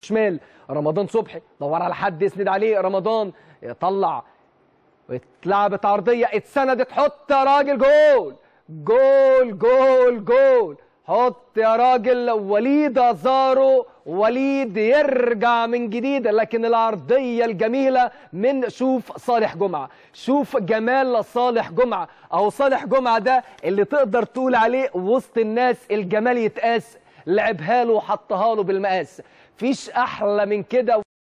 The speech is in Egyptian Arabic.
شمال رمضان صبحي دور على حد يسند عليه رمضان يطلع اتلعبت عرضيه اتسندت حط يا راجل جول جول جول جول حط يا راجل وليد ازارو وليد يرجع من جديد لكن العرضيه الجميله من شوف صالح جمعه شوف جمال صالح جمعه اهو صالح جمعه ده اللي تقدر تقول عليه وسط الناس الجمال يتقاس لعبها له وحطها له بالمقاس فيش احلى من كده